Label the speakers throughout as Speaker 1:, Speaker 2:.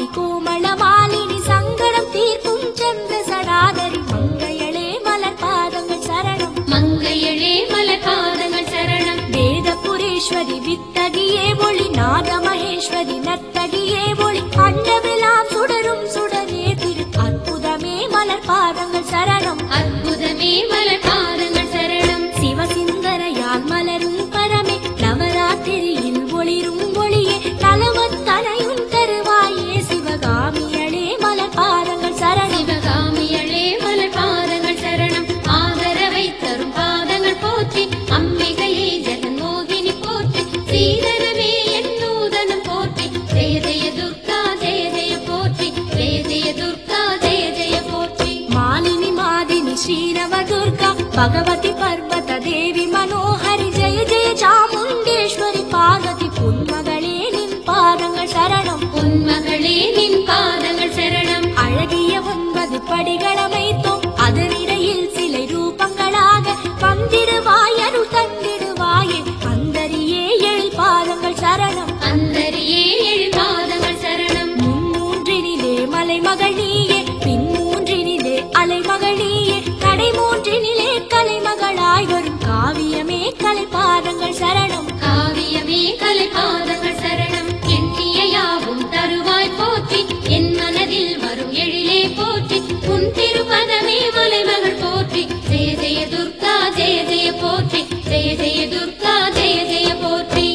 Speaker 1: கோமள மாலினி சங்கடம் தீர்க்கும் சந்திர சடாதரி மங்கையளே மலர் பாதங்கள் சரணம்
Speaker 2: மங்கையழே மலர் பாதங்கள் சரணம்
Speaker 1: வேதபுரீஸ்வரி வித்தகியே ஒளி நாத மகேஸ்வரி நத்தகியே ஒளி அண்டமெல்லாம் சுடரும் சுடரே திரு அற்புதமே மலர் பாதங்கள் சரணம்
Speaker 2: அற்புதமே மலர் பாதங்கள் சரணம்
Speaker 1: சிவசிந்தனையால் மலரும் பரமே நவராத்திரியில் ஒளிரும் ஒளியே நலவத்தனையும் தருவாயே சிவகாமியளே மலர் பாதங்கள் சரணம்
Speaker 2: சிவகாமியழே மலர் பாதங்கள் சரணம் ஆதரவை தரும் பாதங்கள் போற்றி அம்பிகையே ஜெகன்மோகினி போற்றி சீதரமே என் நூதனம் போற்றி ஜெய ஜெய துர்கா ஜெய ஜெய போற்றி ஜெய ஜெய துர்கா ஜெய ஜெய போற்றி
Speaker 1: மாலினி மாதினி ஸ்ரீரவ துர்கா பகவதி பர்வத தேவி மனோஹரி ஜெய ஜெய சாமுண்டேஸ்வரி பார்வதி புன்மகளே நின் பாதங்கள் சரணம்
Speaker 2: உன்மகளே நின் பாதங்கள் சரணம்
Speaker 1: அழகிய ஒன்பது படிகளமைத்தோம் அதனிடையில் சிலை ரூபங்களாக வந்திடுவாய் அருள் தந்திடுவாயே அந்தரியே எழில் பாதங்கள் சரணம்
Speaker 2: அந்தரியே எழு பாதங்கள் சரணம்
Speaker 1: மும்மூன்றினிலே மலைமகள் நீயே பின்மூன்றினிலே அலைமகள் நீயே கடை மூன்றினிலே கலைமகளாய் வரும் காவியமே கலை பாதங்கள் சரணம்
Speaker 2: காவியமே கலை பாதங்கள் சரணம் எண்ணிய யாவும் தருவாய் போற்றி என் மனதில் வரும் எழிலே போற்றி உன் திருப்பதமே மலைமகள் போற்றி ஜெய ஜெய துர்கா ஜெய ஜெய போற்றி ஜெய ஜெய துர்கா ஜெய ஜெய போற்றி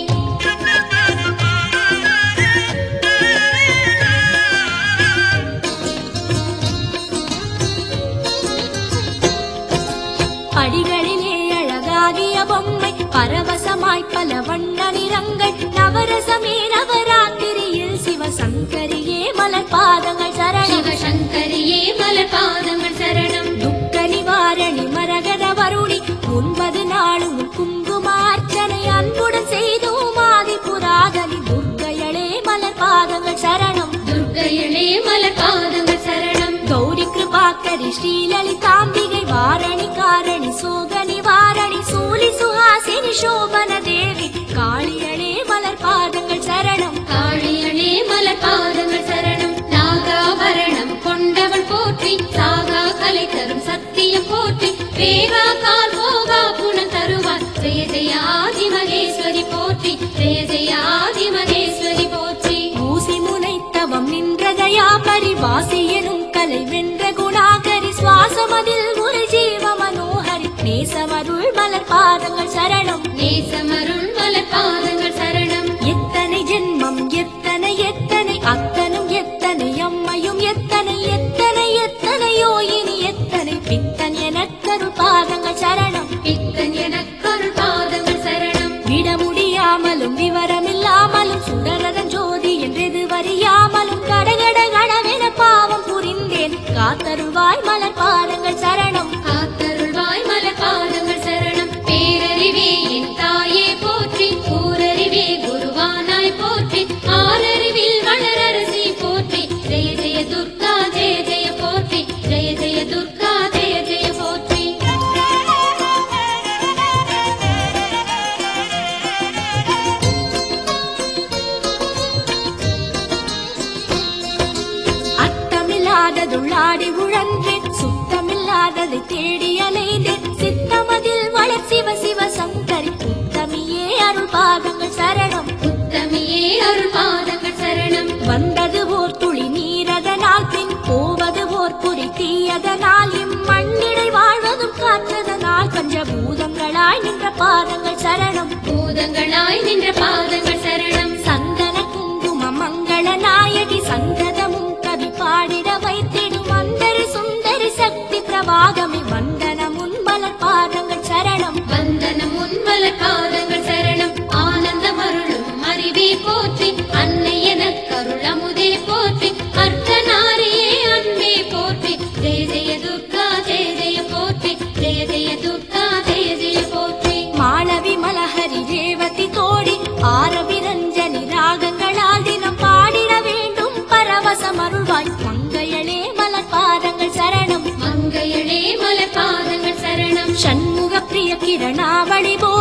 Speaker 1: படிகளிலே அழகாகிய பொம்மை பரவசமாய் பல வண்ண நிறங்கள் நவரசமே நவராத்திரியில் சிவசங்கரியே மலர் பாதங்கள் சரணம்
Speaker 2: சிவசங்கரியே மலர் பாதங்கள் சரணம்
Speaker 1: துக்க நிவாரணி மரகத வருணி ஒன்பது நாளும் குங்குமார்ச்சனை அன்புடன் செய்தோம் ஆதி புராதனி துர்க்கையளே மலர் பாதங்கள் சரணம்
Speaker 2: துர்க்கையளே மலர் பாதங்கள் சரணம்
Speaker 1: கௌரி கிருபாக்கரி ஸ்ரீலலிதாம்பிகை வாரணி காரணி சோக நிவாரணி சூலி சுஹாசினி சோபன தேவி காளியளே மலர் பாதங்கள் சரணம்
Speaker 2: காளியளே மலர் பாதங்கள் சரணம் நாகாபரணம் கொண்டவள் போற்றி சாகா கலை தரும் சத்தியம் போற்றி வேகா கால் போகா புனல் தருவார் ஜெய ஜெய ஆதி மகேஸ்வரி போற்றி ஜெய ஜெய ஆதி மகேஸ்வரி போற்றி
Speaker 1: ஊசி முனைத்தவம் நின்ற தயாபரி வாசி எனும் கலை வென்ற குணாகரி சுவாசமதில் ஒரு ஜீவ மனோஹரி நேசமருள் மலர் பாதங்கள் சரணம்
Speaker 2: நேசமருள் மலர் பாதங்கள் சரணம்
Speaker 1: எத்தனை ஜென்மம் எத்தனை எத்தனை அத்தனும் எத்தனை அம்மையும் எத்தனை எத்தனை எத்தனையோ இனி எத்தனை பித்தன் எனக்கருள் பாதங்கள் சரணம்
Speaker 2: பித்தன் எனக்கருள் பாதங்கள் சரணம்
Speaker 1: விட முடியாமலும் விவரமில்லாமலும் சுடரதன் ஜோதி என்றெது வரியாமலும் கடகட கடவென பாவம் புரிந்தேன் காத்தருள்வாய் மலர் பாதங்கள் சரணம்
Speaker 2: காத்தருள்வாய் மலர் பாதங்கள் சரணம் பேரறிவே என் தாயே போற்றி ஊரறிவே குருவானாய் போற்றி ஆரறிவில் வளரரசி போற்றி ஜெய ஜெய துர்கா ஜெய ஜெய போற்றி ஜெய ஜெய துர்கா ஜெய ஜெய போற்றி
Speaker 1: அட்டமில்லாததுள்ளாடி உழன்றேன் சுத்தமில்லாததை தேடி அலைந்தேன் சித்தமதில் வளர் சிவ சிவ சங்கரி உத்தமியே அருள் பாதங்கள் சரணம்
Speaker 2: உத்தமியே அருள் பாதங்கள் சரணம்
Speaker 1: வந்தது ஓர் துளி நீரதனால் பின் போவது ஓர் குறி தீயதனால் இம்மண்ணிடை வாழ்வதும் காற்றதனால் பஞ்சபூதங்களாய் நின்ற பாதங்கள் சரணம்
Speaker 2: பூதங்களாய் நின்ற பாதங்கள் சரணம்
Speaker 1: சந்தன குங்கும மங்கள நாயகி சந்ததமும் கவி பாடிட வைத்திடும் வந்தரி சுந்தரி சக்தி பிரபாகமி வந்தன முன்பலர் பாதங்கள் சரணம்
Speaker 2: வந்தனம் உன்மலர் பாதங்கள் சரணம் ஆனந்தம் அருளும் அறிவே போற்றி அன்னை எனக்கருள் அமுதே போற்றி அர்த்தநாரியே அன்பே போற்றி ஜெய ஜெய துர்கா ஜெய ஜெய போற்றி ஜெய ஜெய துர்கா ஜெய ஜெய போற்றி
Speaker 1: மாளவி மலஹரி ரேவதி தோடி ஆரவி ரஞ்சனி ராகங்களால் தினம் பாடிட வேண்டும் பரவசம் அருள்வாய் மங்கையளே மலர் பாதங்கள் சரணம்
Speaker 2: மங்கையளே மலர் பாதங்கள் சரணம்
Speaker 1: சண்முக பிரிய கிரணாவளி போ